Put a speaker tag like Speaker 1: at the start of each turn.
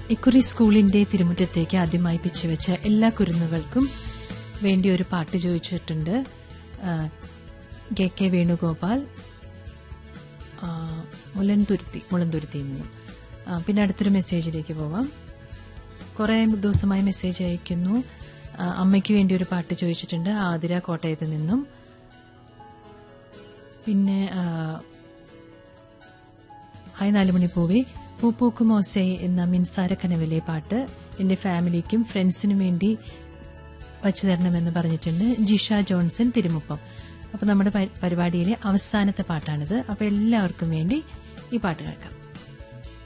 Speaker 1: ഇക്കുറി സ്കൂളിന്റെ തിരുമുറ്റത്തേക്ക് ആദ്യമായി പിച്ചുവെച്ച എല്ലാ കുരുന്നുകൾക്കും വേണ്ടി ഒരു പാട്ട് ചോദിച്ചിട്ടുണ്ട് ആ, കെ കെ വേണുഗോപാൽ ആ, മുലന്തുരുത്തി മുളന്തുരുത്തിയിൽ നിന്നും ആ, പിന്നെ അടുത്തൊരു മെസ്സേജിലേക്ക് പോവാം കുറേ ദിവസമായി മെസ്സേജ് അയക്കുന്നു ആ, അമ്മയ്ക്ക് വേണ്ടി ഒരു പാട്ട് ചോദിച്ചിട്ടുണ്ട് ആതിര കോട്ടയത്ത് നിന്നും പിന്നെ ആ, ഹായ് നാലുമണി പൂവി പൂപ്പൂക്കുമോസെ എന്ന മിൻസാര കനവിലെ പാട്ട് എന്റെ ഫാമിലിക്കും ഫ്രണ്ട്സിനും വേണ്ടി വച്ചു തരണമെന്ന് പറഞ്ഞിട്ടുണ്ട് ജിഷ ജോൺസൺ തിരുമുപ്പം അപ്പൊ നമ്മുടെ പരി- പരിപാടിയിലെ അവസാനത്തെ പാട്ടാണിത് അപ്പൊ എല്ലാവർക്കും വേണ്ടി ഈ പാട്ട് കേൾക്കാം